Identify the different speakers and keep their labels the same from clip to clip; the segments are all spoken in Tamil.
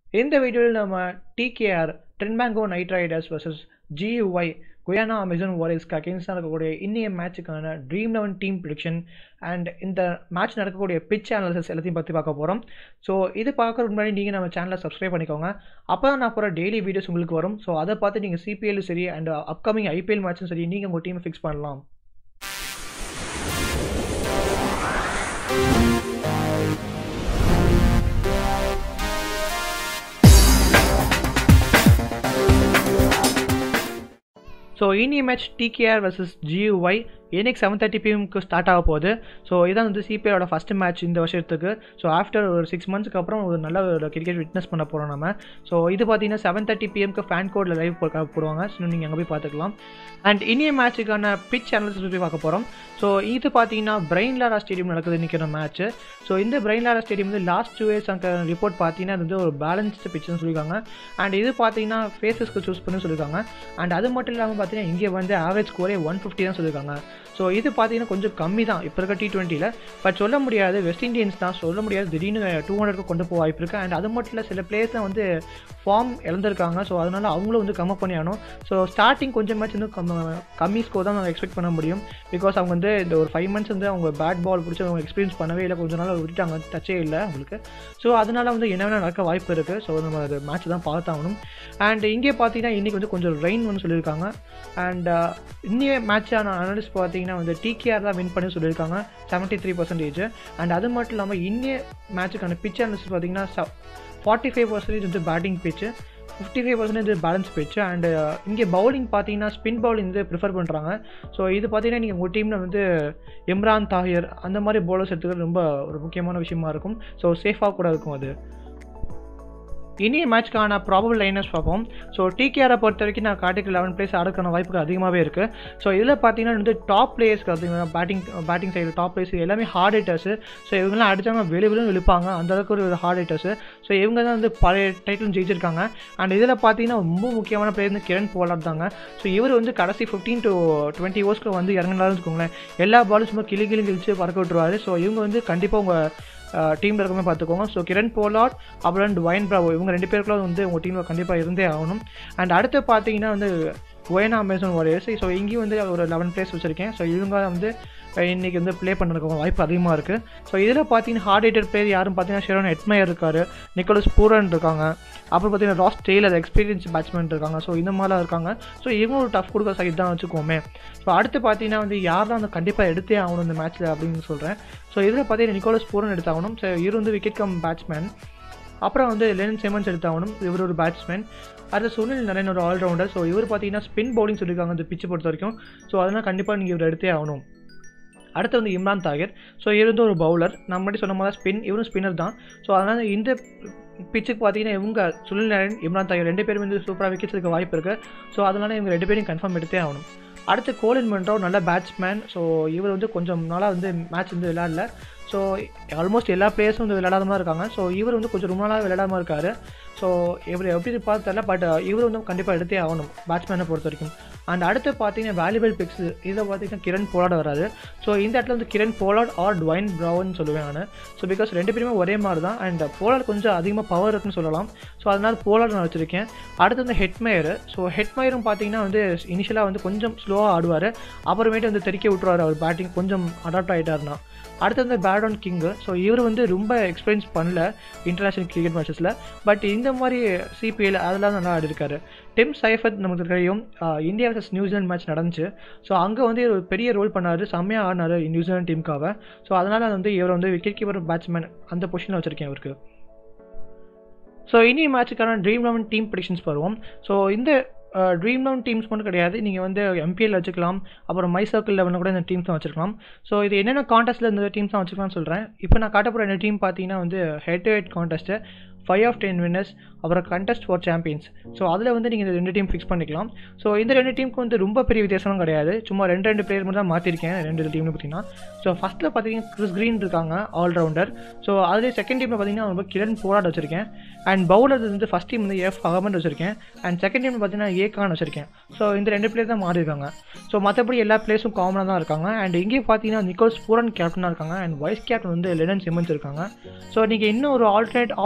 Speaker 1: இந்த வீடியோவில் நம்ம TKR Trinbago knight riders versus GUY Guyana Amazon வாரியர்ஸ்க்கு அகேன்ஸ்டாக நடக்கக்கூடிய இன்னைய மேட்சுக்கான dream eleven team prediction and இந்த மேட்ச் நடக்கக்கூடிய பிச் அனாலிசிஸ் எல்லாத்தையும் பற்றி பார்க்க போகிறோம் ஸோ இது பார்க்கறதுக்கு முன்னாடி நீங்கள் நம்ம சேனலை சப்ஸ்கிரைப் பண்ணிக்கோங்க அப்போ தான் நான் போகிற டெய்லி வீடியோஸ் உங்களுக்கு வரும் ஸோ அதை பார்த்து நீங்கள் சிபிஎல் சரி அண்ட் அப்கமிங் ஐபிஎல் மேட்சும் சரி நீங்கள் உங்கள் டீமை ஃபிக்ஸ் பண்ணலாம் ஸோ இனி மேட்ச் டிகேஆர் வர்சஸ் ஜியூஒய் இன்னைக்கு செவன் தேர்ட்டி பிஎம்க்கு ஸ்டார்ட் ஆக போகுது ஸோ இதான் வந்து சிபிஐயோட ஃபஸ்ட் மேட்ச் இந்த வருஷத்துக்கு ஸோ ஆஃப்டர் ஒரு சிக்ஸ் மந்த்ஸ்க்கு அப்புறம் ஒரு நல்ல ஒரு கிரிக்கெட் விட்னஸ் பண்ண போகிறோம் நம்ம ஸோ இது பார்த்தீங்கன்னா செவன் தேர்ட்டி பிஎம்க்கு ஃபேன் கோடில் லைவ் போடுவாங்க ஸோ நீங்கள் அங்கே போய் பார்த்துக்கலாம் அண்ட் இனிய மேட்சுக்கான பிச் அனாலிசிஸ் போய் பார்க்க போகிறோம் ஸோ இது பார்த்தீங்கன்னா பிரெயின் லாரா ஸ்டேடியம் நடக்குது இன்றைக்கான மேட்ச்சு ஸோ இந்த பிரெயின் லாரா ஸ்டேடியம் வந்து லாஸ்ட் டூ இயர்ஸ் அங்கே ரிப்போர்ட் பார்த்தீங்கன்னா அது வந்து ஒரு பேலன்ஸ்டு பிச்சுன்னு சொல்லியிருக்காங்க அண்ட் இது பார்த்தீங்கன்னா ஃபேஸஸ்க்கு சூஸ் பண்ணி சொல்லியிருக்காங்க அண்ட் அது மட்டும் இல்லாமல் பார்த்தீங்கன்னா இங்கே வந்து ஆவரேஜ் ஸ்கோரே ஒன் ஃபிஃப்டி தான் சொல்லியிருக்காங்க ஸோ இது பார்த்தீங்கன்னா கொஞ்சம் கம்மி தான் இப்போ இருக்க டி டுவெண்ட்டியில் பட் சொல்ல முடியாது வெஸ்ட் இண்டியன்ஸ் தான் சொல்ல முடியாது திடீர்னு டூ ஹண்ட்ரட்க்கு கொண்டு போக வாய்ப்பு இருக்குது அண்ட் அது மட்டும் இல்லை சில பிளேயர்ஸ் தான் வந்து ஃபார்ம் இழந்திருக்காங்க ஸோ அதனால் அவங்களும் வந்து கம்ம பண்ணி ஆகணும் ஸோ ஸ்டார்டிங் கொஞ்சம் மேட்ச் வந்து கம்ம கம்மி ஸ்கோர் தான் நம்ம எக்ஸ்பெக்ட் பண்ண முடியும் பிகாஸ் அவங்க வந்து இந்த ஒரு ஃபைவ் மந்த்ஸ் வந்து அவங்க பேட் பால் பிடிச்சி அவங்க எக்ஸ்பீரியன்ஸ் பண்ணவே இல்லை கொஞ்ச நாள் விட்டுட்டாங்க டச்சே இல்லை அவங்களுக்கு ஸோ அதனால் வந்து என்ன வேணால் நடக்க வாய்ப்பு இருக்குது ஸோ நம்ம அது மேட்ச் தான் பார்த்தாகணும் அண்ட் இங்கே பார்த்தீங்கன்னா இன்றைக்கி வந்து கொஞ்சம் ரெயின் வந்து சொல்லியிருக்காங்க அண்ட் இன்னைய மேட்சான அனலிஸ்ட் பார்த்தீங்கன்னா வந்து டிகேஆர் தான் வின் பண்ணி சொல்லியிருக்காங்க செவன்ட்டி த்ரீ பர்சன்டேஜ் அண்ட் அது மட்டும் இல்லாமல் இன்னைய மேட்சுக்கான பிச் அனலிஸ்ட் பார்த்தீங்கன்னா ஃபார்ட்டி ஃபைவ் பர்சன்டேஜ் வந்து batting pitch fifty five percentage balance pitch and இங்கே பவுலிங் பார்த்தீங்கன்னா ஸ்பின் பவுலிங் வந்து ப்ரிஃபர் பண்ணுறாங்க ஸோ இது பார்த்தீங்கன்னா நீங்கள் உங்கள் டீமில் வந்து இம்ரான் தாஹிர் அந்த மாதிரி பவுலர்ஸ் எடுத்துக்கிறது ரொம்ப ஒரு முக்கியமான விஷயமா இருக்கும் ஸோ சேஃபாக கூட இருக்கும் அது இனிய மேட்ச்க்கான ப்ராபபிள் லைனர்ஸ் பார்ப்போம் ஸோ டிகேஆரை பொறுத்த வரைக்கும் நான் காட்டுக்கு லெவன் பிளேஸ் ஆடுக்கான வாய்ப்புகள் அதிகமாகவே இருக்குது ஸோ இதில் பார்த்தீங்கன்னா வந்து டாப் பிளேயர்ஸ்க்கு பார்த்தீங்கன்னா பேட்டிங் பேட்டிங் சைடில் டாப் பிளேயர்ஸ் எல்லாமே ஹார்ட் ஹிட்டர்ஸு ஸோ இவங்கெல்லாம் அடித்தாங்க வெளி வெளியும் இழுப்பாங்க அந்தளவுக்கு ஒரு ஹார்ட் ஹிட்டர்ஸு ஸோ இவங்க தான் வந்து பழைய டைட்டில் ஜெயிச்சிருக்காங்க அண்ட் இதில் பார்த்தீங்கன்னா ரொம்ப முக்கியமான பிளேயர் வந்து கிரண் போலாட் தாங்க ஸோ இவர் வந்து கடைசி ஃபிஃப்டீன் டு டுவெண்ட்டி ஓவர்ஸ்க்கு வந்து இறங்கினாலும் வச்சுக்கோங்களேன் எல்லா பாலும் சும்மா கிளி கிளி கிழிச்சு பறக்க விட்டுருவாரு ஸோ இவங்க வந்து கண்டிப்பாக உங்கள் டீமில் இருக்கமே பார்த்துக்கோங்க ஸோ கிரண் போலாட் அப்புறம் வைன் ப்ராவோ இவங்க ரெண்டு பேருக்குள்ள வந்து உங்கள் டீமில் கண்டிப்பாக இருந்தே ஆகணும் அண்ட் அடுத்து பார்த்தீங்கன்னா வந்து ஒயனா அமேசான் வாரியர்ஸ் ஸோ இங்கேயும் வந்து ஒரு லெவன் பிளேஸ் வச்சுருக்கேன் ஸோ இவங்க வந்து இன்றைக்கி வந்து ப்ளே பண்ணுறதுக்கு வாய்ப்பு அதிகமாக இருக்குது ஸோ இதில் பார்த்தீங்கன்னா ஹார்ட் ஹிட்டர் பிளேயர் யாரும் பார்த்தீங்கன்னா ஷெரோன் எட்மையர் இருக்கார் நிக்கோலஸ் பூரன் இருக்காங்க அப்புறம் பார்த்தீங்கன்னா ராஸ் டெய்லர் எக்ஸ்பீரியன்ஸ் பேட்ஸ்மேன் இருக்காங்க ஸோ இந்த மாதிரிலாம் இருக்காங்க ஸோ இவங்க ஒரு டஃப் கொடுக்குற சைட் தான் வச்சுக்கோமே ஸோ அடுத்து பார்த்தீங்கன்னா வந்து யார் தான் வந்து கண்டிப்பாக எடுத்தே ஆகணும் இந்த மேட்ச்சில் அப்படின்னு சொல்கிறேன் ஸோ இதில் பார்த்தீங்கன்னா நிக்கோலஸ் பூரன் எடுத்தாகணும் ஸோ இவர் வந்து விக்கெட் கம் பேட்ஸ்மேன் அப்புறம் வந்து லெனன் செமன்ஸ் எடுத்தாகணும் இவர் ஒரு பேட்ஸ்மேன் அடுத்து சுனில் நரேன் ஒரு ஆல்ரவுண்டர் ஸோ இவர் பார்த்தீங்கன்னா ஸ்பின் பவுலிங் சொல்லியிருக்காங்க இந்த பிச்சு பொறுத்த வரைக்கும் ஸோ அதனால் கண்டிப்பாக நீங்கள் இவர் எடுத்தே ஆகணும் அடுத்து வந்து இம்ரான் தாகிர் ஸோ இவர் வந்து ஒரு பவுலர் நம்ம முன்னாடி சொன்ன மாதிரி ஸ்பின் இவரும் ஸ்பின்னர் தான் ஸோ அதனால் இந்த பிச்சுக்கு பார்த்தீங்கன்னா இவங்க சுனில் நரேன் இம்ரான் தாகிர் ரெண்டு பேரும் வந்து சூப்பராக விக்கெட்ஸ் இருக்க வாய்ப்பு இருக்குது ஸோ அதனால் இவங்க ரெண்டு பேரும் கன்ஃபார்ம் எடுத்தே ஆகணும் அடுத்து கோலின் மன்றோ நல்ல பேட்ஸ்மேன் ஸோ இவர் வந்து கொஞ்சம் நாளாக வந்து மேட்ச் வந்து விளையாடல ஸோ ஆல்மோஸ்ட் எல்லா பிளேயர்ஸும் வந்து விளையாடாம தான் இருக்காங்க ஸோ இவர் வந்து கொஞ்சம் ரொம்ப நாளாக விளையாடாமல் இருக்கார் ஸோ இவர் எப்படி பார்த்து தெரில பட் இவர் வந்து கண்டிப்பாக எடுத்தே ஆகணும் பேட்ஸ்மேனை பொறுத்த வரைக்கும் அண்ட் அடுத்து பார்த்தீங்கன்னா வேல்யூபிள் பிக்ஸ் இதில் பார்த்தீங்கன்னா கிரண் போலாட் வராது ஸோ இந்த இடத்துல வந்து Kieron Pollard or Dwayne Bravo சொல்லுவேன் நான் ஸோ பிகாஸ் ரெண்டு பேருமே ஒரே மாதிரி தான் அண்ட் போலாட் கொஞ்சம் அதிகமாக பவர் இருக்குன்னு சொல்லலாம் ஸோ அதனால் போலாட் நான் வச்சுருக்கேன் அடுத்து வந்து ஹெட்மயர் ஸோ ஹெட்மயரும் பார்த்தீங்கன்னா வந்து இனிஷியலாக வந்து கொஞ்சம் ஸ்லோவாக ஆடுவார் அப்புறமேட்டு வந்து தெறிக்க விட்டுருவார் அவர் பேட்டிங் கொஞ்சம் அடாப்ட் ஆகிட்டார்னா அடுத்து வந்து பேட் ஆன் கிங்கு ஸோ இவர் வந்து ரொம்ப எக்ஸ்பீரியன்ஸ் பண்ணல இன்டர்நேஷ்னல் கிரிக்கெட் மேட்சஸில் பட் இந்த மாதிரி சிபிஎல் அதெல்லாம் நல்லா ஆடிருக்காரு டிம் சைஃபத் நமக்கு தெரியும் இந்தியா வர்சஸ் நியூசிலாந்து மேட்ச் நடந்துச்சு ஸோ அங்கே வந்து ஒரு பெரிய ரோல் பண்ணார் செம்மையாக ஆடினார் நியூசிலாந்து டீமுக்காக ஸோ அதனால் வந்து இவர் வந்து விக்கெட் கீப்பர் பேட்ஸ்மேன் அந்த பொசிஷனில் வச்சுருக்கேன் அவருக்கு ஸோ இனி மேட்சுக்கான ட்ரீம் லெவன் டீம் ப்ரிடிக்ஷன்ஸ் வருவோம் ஸோ இந்த ட்ரீம் லெவன் டீம்ஸ் மட்டும் கிடையாது நீங்கள் வந்து எம்பிஎல் வச்சுக்கலாம் அப்புறம் மை சர்க்கிள் லெவலில் கூட இந்த டீம்ஸ் தான் வச்சுருக்கலாம் ஸோ இது என்னென்ன கான்டெஸ்ட்டில் இந்த டீம்ஸ் தான் வச்சுக்கலாம்னு சொல்கிறேன் இப்போ நான் காட்ட போகிற இந்த டீம் பார்த்தீங்கன்னா வந்து head to head contest five of ten winners அப்புறம் கண்டெஸ்ட் ஃபார் சாம்பியன்ஸ் ஸோ அதில் வந்து நீங்கள் இந்த ரெண்டு டீம் ஃபிக்ஸ் பண்ணிக்கலாம் ஸோ இந்த ரெண்டு டீமுக்கு வந்து ரொம்ப பெரிய வித்தியாசம் கிடையாது சும்மா ரெண்டு ரெண்டு பிளேயர் மட்டும் தான் மாற்றிருக்கேன் ரெண்டு டீம்னு பார்த்தீங்கன்னா ஸோ ஃபஸ்ட்டில் பார்த்தீங்கன்னா கிறிஸ் க்ரீன் இருக்காங்க ஆல்ரவுண்டர் ஸோ அதிலே செகண்ட் டீமில் பார்த்தீங்கன்னா ரொம்ப கிரண் போராட் வச்சிருக்கேன் அண்ட் பவுலர் வந்து ஃபஸ்ட் டீம் வந்து எஃப் அகமன் வச்சிருக்கேன் அண்ட் செகண்ட் டீம் பார்த்தீங்கன்னா ஏ கான் வச்சிருக்கேன் ஸோ இந்த ரெண்டு பிளேயர் தான் மாறி இருக்காங்க ஸோ மற்றபடி எல்லா பிளேஸும் காமனாக தான் இருக்காங்க அண்ட் இங்கே பார்த்தீங்கன்னா நிக்கோல்ஸ் பூரன் கேப்டனாக இருக்காங்க அண்ட் வைஸ் கேப்டன் வந்து லெனன் சிமன்ஸ் இருக்காங்க ஸோ நீங்கள் இன்னும் ஒரு ஆல்டர்னேட் ஆப்ஷன் தேவை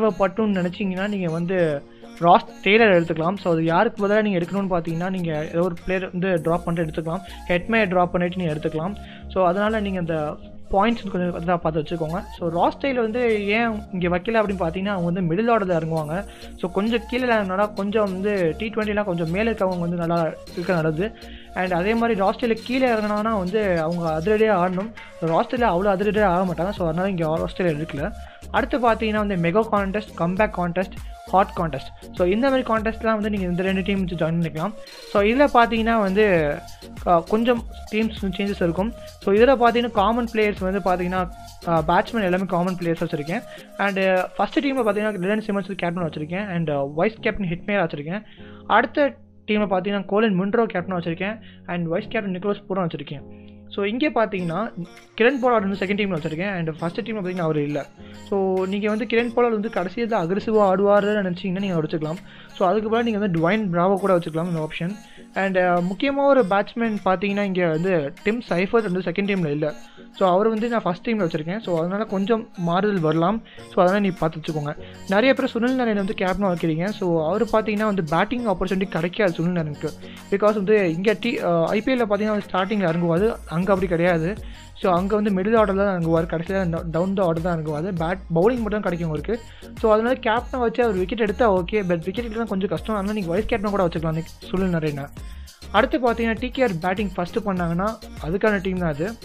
Speaker 1: தேவைப்பட்டும்னு நினச்சிங்கன்னா நீங்கள் வந்து ராஸ் டெய்லர் எடுத்துக்கலாம் ஸோ அது யாருக்கு பதிலாக நீங்கள் எடுக்கணும்னு பார்த்தீங்கன்னா நீங்கள் ஏதோ ஒரு பிளேயர் வந்து ட்ராப் பண்ணிட்டு எடுத்துக்கலாம் ஹெட்மே ட்ராப் பண்ணிட்டு நீங்கள் எடுத்துக்கலாம் ஸோ அதனால் நீங்கள் அந்த பாயிண்ட்ஸ் கொஞ்சம் இதாக பார்த்து வச்சுக்கோங்க ஸோ ராஸ் டெய்லர் வந்து ஏன் இங்கே வைக்கல அப்படின்னு பார்த்தீங்கன்னா அவங்க வந்து மிடில் ஆர்டரில் இறங்குவாங்க ஸோ கொஞ்சம் கீழே இறங்கினா கொஞ்சம் வந்து டி டுவெண்ட்டிலாம் கொஞ்சம் மேலே இருக்கவங்க வந்து நல்லா இருக்க நல்லது அண்ட் அதே மாதிரி ராஸ்டேலில் கீழே இறங்கினாங்கன்னா வந்து அவங்க அதிரடியாக ஆடணும் ராஸ்டேலில் அவ்வளோ அதிரடியாக ஆக மாட்டாங்க ஸோ அதனால் இங்கே ராஸ்டேலில் இருக்கல அடுத்து பார்த்தீங்கன்னா வந்து mega contest comeback contest hot contest so இந்த மாதிரி கான்டெஸ்ட்லாம் வந்து நீங்கள் இந்த ரெண்டு டீம் வச்சு ஜாயின் பண்ணிக்கலாம் ஸோ இதில் பார்த்தீங்கன்னா வந்து அஹ், கொஞ்சம் டீம்ஸ் சேஞ்சஸ் இருக்கும் ஸோ இதில் பார்த்தீங்கன்னா காமன் பிளேயர்ஸ் வந்து பார்த்தீங்கன்னா பேட்ஸ்மேன் எல்லாமே காமன் பிளேயர்ஸ் வச்சுருக்கேன் அண்டு ஃபஸ்ட்டு டீமில் பார்த்தீங்கன்னா ரிலன் சிமன்ஸ் கேப்டன் வச்சுருக்கேன் அண்ட் வைஸ் கேப்டன் ஹிட்மேர் வச்சுருக்கேன் அடுத்த டீமில் பார்த்தீங்கன்னா கோலின் முன்ட்ரோ கேப்டன் வச்சுருக்கேன் and vice captain Nicholas Pooran வச்சுருக்கேன் ஸோ இங்கே பார்த்தீங்கன்னா கிரண் போலார் வந்து செகண்ட் டீமில் வச்சுருக்கேன் அண்ட் ஃபஸ்ட் டீமில் பார்த்தீங்கன்னா அவர் இல்லை ஸோ நீங்கள் வந்து கிரண் போலார் வந்து கடைசியில் அக்ரெசிவாக ஆடுவார்னு நினச்சிங்கன்னா நீங்கள் வச்சுக்கலாம் ஸோ அதுக்கு பதிலாக நீங்கள் வந்து டுவைன் பிராவோ கூட வச்சுக்கலாம் இந்த ஆப்ஷன் அண்ட் முக்கியமாக ஒரு பேட்ஸ்மேன் பார்த்தீங்கன்னா இங்கே வந்து டிம் சைஃபர் வந்து செகண்ட் டீமில் இல்லை ஸோ அவர் வந்து நான் ஃபஸ்ட் டீமில் வச்சுருக்கேன் ஸோ அதனால் கொஞ்சம் மாறுதல் வரலாம் ஸோ அதனால் நீ பார்த்து வச்சுக்கோங்க நிறைய பேர் சுனில் நரேன் வந்து கேப்டனாக வைக்கிறீங்க ஸோ அவர் பார்த்தீங்கன்னா வந்து பேட்டிங் ஆப்பர்ச்சுனிட்டி கிடைக்காது சுனில் நரனுக்கு பிகாஸ் வந்து இங்கே டி ஐபிஎல்லில் பார்த்தீங்கன்னா ஸ்டார்டிங்கில் இறங்குவாது அங்கே அப்படி கிடையாது ஸோ அங்கே வந்து மிடில் ஆர்டர் தான் இறங்குவார் கடைசியில் டவுன் த ஆர்டர் தான் இறங்குவார் பேட் பவுலிங் மட்டும் கிடைக்கும் அவருக்கு ஸோ அதனால கேப்டனை வச்சு அவர் விக்கெட் எடுத்தால் ஓகே பட் விக்கெட் எடுத்தால் கொஞ்சம் கஷ்டம் அதனால் நீங்கள் வைஸ் கேப்டன் கூட வச்சுக்கலாம் சுனில் நரேனை அடுத்து பார்த்தீங்கன்னா டிகேஆர் பேட்டிங் ஃபஸ்ட்டு பண்ணாங்கன்னா அதுக்கான டீம் தான் அது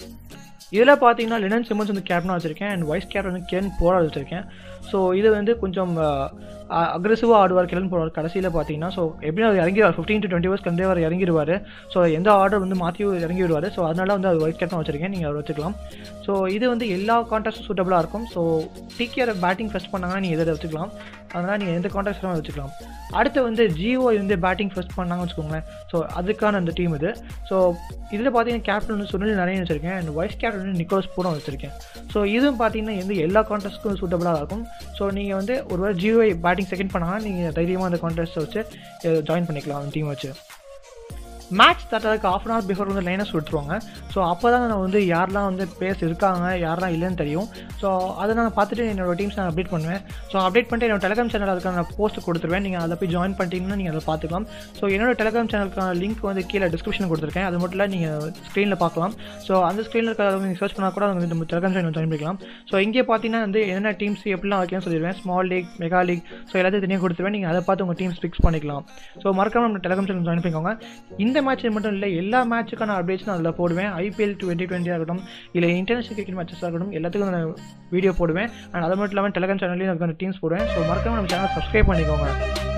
Speaker 1: இதில் பார்த்தீங்கன்னா லினன் சிமன்ஸ் வந்து கேப்டனாக வச்சுருக்கேன் அண்ட் வைஸ் கேப்டன் வந்து கிரண் போராட் வச்சுருக்கேன் ஸோ இது வந்து கொஞ்சம் அக்ரெசிவாக ஆடுவார் கிரண் போராட் கடைசியில் பார்த்தீங்கன்னா ஸோ எப்படியும் அவர் இறங்கிடுவார் ஃபிஃப்டீன் டு டுவெண்ட்டி ஹவர்ஸ் கண்டே அவர் இறங்கிடுவார் ஸோ எந்த ஆர்டர் வந்து மாற்றி இறங்கி விடுவார் ஸோ அதனால வந்து அவர் வைஸ் கேப்டன் வச்சுருக்கேன் நீங்கள் அவர் வச்சுக்கலாம் ஸோ இது வந்து எல்லா கான்டாக்ட்ஸும் சூட்டபுளாக இருக்கும் ஸோ டிகேஆர் பேட்டிங் ஃபஸ்ட் பண்ணாங்கன்னா நீங்கள் எதை வச்சுக்கலாம் அதனால் நீங்கள் எந்த கான்டாக்ட்ஸும் வச்சுக்கலாம் அடுத்து வந்து ஜிஓ வந்து பேட்டிங் ஃபர்ஸ்ட் பண்ணாங்கன்னு வச்சுக்கோங்களேன் ஸோ அதுக்கான அந்த டீம் இது ஸோ இதில் பார்த்தீங்கன்னா கேப்டன் வந்து சுனில் நிறைய வச்சுருக்கேன் அண்ட் வைஸ் கேப்டன் வந்து நிக்கோலஸ் பூரா வச்சுருக்கேன் ஸோ இதுவும் பார்த்தீங்கன்னா எந்த எல்லா கான்டெஸ்ட்க்கும் சூட்டபுளாக இருக்கும் ஸோ நீங்கள் வந்து ஒருவேளை ஜிஓ பேட்டிங் செகண்ட் பண்ணாங்கன்னா நீங்கள் தைரியமாக அந்த கான்டெஸ்ட்டை வச்சு ஜாயின் பண்ணிக்கலாம் அந்த டீம் வச்சு மேட்ச் ஸ்டார்ட் ஆகிறதுக்கு ஆஃப் அன் ஹவர் பிஃபோர் வந்து லைனஸ் விட்டுருவாங்க ஸோ அப்போ தான் நான் வந்து யாரெல்லாம் வந்து பேஸ் இருக்காங்க யாரெல்லாம் இல்லைன்னு தெரியும் ஸோ அதை நான் பார்த்துட்டு என்னோட டீம்ஸ் நான் அப்டேட் பண்ணுவேன் ஸோ அப்டேட் பண்ணிட்டு என்னோட டெலிகிராம் சேனல் அதுக்கான நான் போஸ்ட் கொடுத்துருவேன் நீங்கள் அதை போய் ஜாயின் பண்ணிட்டீங்கன்னா நீங்கள் அதை பார்த்துக்கலாம் ஸோ என்னோட டெலிகிராம் சேனலுக்கான லிங்க் வந்து கீழே டிஸ்கிரிப்ஷன் கொடுத்துருக்கேன் அது மட்டும் இல்லை நீங்கள் ஸ்க்ரீனில் பார்க்கலாம் ஸோ அந்த ஸ்க்ரீனில் இருக்கிற நீங்கள் சர்ச் பண்ணால் கூட வந்து நம்ம டெலிகிராம் சேனல் ஜாயின் பண்ணிக்கலாம் ஸோ இங்கே பார்த்தீங்கன்னா வந்து என்னென்ன டீம்ஸ் எப்படிலாம் வைக்கலாம்னு சொல்லிடுவேன் small league mega league so எல்லாத்தையும் தனியாக கொடுத்துருவேன் நீங்கள் அதை பார்த்து உங்கள் டீம்ஸ் ஃபிக்ஸ் பண்ணிக்கலாம் ஸோ மறக்காம நம்ம டெலிகிராம் சேனல் ஜாயின் பண்ணிக்கோங்க இந்த மேட்ச் மட்டும் இல்லை எல்லா மேட்சுக்கான அப்டேட்ஸ் நான் அதில் போடுவேன் ஐபிஎல் டுவெண்ட்டி டுவெண்ட்டியாக இருக்கட்டும் இல்லை இன்டர்நேஷனல் கிரிக்கெட் மேட்சஸாக இருக்கட்டும் எல்லாத்துக்கும் நான் வீடியோ போடுவேன் அண்ட் அது மட்டும் இல்லாமல் டெலிகிராம் சேனல்லையும் அதுக்கான டீம்ஸ் போடுவேன் ஸோ மறக்காம நம்ம சேனல் சப்ஸ்கிரைப் பண்ணிக்கோங்க